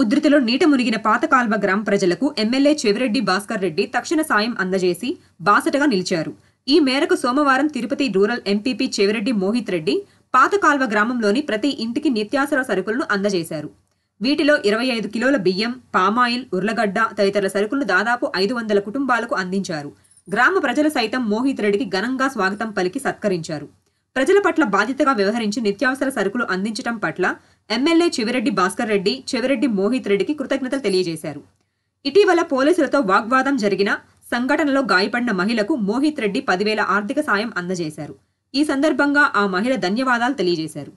ఉధృతిలో నీట మునిగిన పాతకాల్వ గ్రామ ప్రజలకు ఎమ్మెల్యే చెవిరెడ్డి భాస్కర్ రెడ్డి తక్షణ సాయం అందజేసి బాసటగా నిలిచారు ఈ మేరకు సోమవారం తిరుపతి రూరల్ ఎంపీపీ చెవిరెడ్డి మోహిత్ రెడ్డి పాతకాల్వ గ్రామంలోని ప్రతి ఇంటికి నిత్యావసర సరుకులను అందజేశారు వీటిలో ఇరవై ఐదు కిలోల బియ్యం పామాయిల్ ఉర్లగడ్డ తదితర సరుకులను దాదాపు ఐదు వందల కుటుంబాలకు అందించారు గ్రామ ప్రజలు సైతం మోహిత్ రెడ్డికి ఘనంగా స్వాగతం పలికి సత్కరించారు ప్రజల పట్ల బాధ్యతగా వ్యవహరించి నిత్యావసర సరుకులు అందించడం పట్ల ఎమ్మెల్యే చెవిరెడ్డి భాస్కర్ రెడ్డి చెవిరెడ్డి మోహిత్ రెడ్డికి కృతజ్ఞతలు తెలియజేశారు ఇటీవల పోలీసులతో వాగ్వాదం జరిగిన సంఘటనలో గాయపడిన మహిళకు మోహిత్ రెడ్డి పదివేల ఆర్థిక సాయం అందజేశారు ఈ సందర్భంగా ఆ మహిళ ధన్యవాదాలు తెలియజేశారు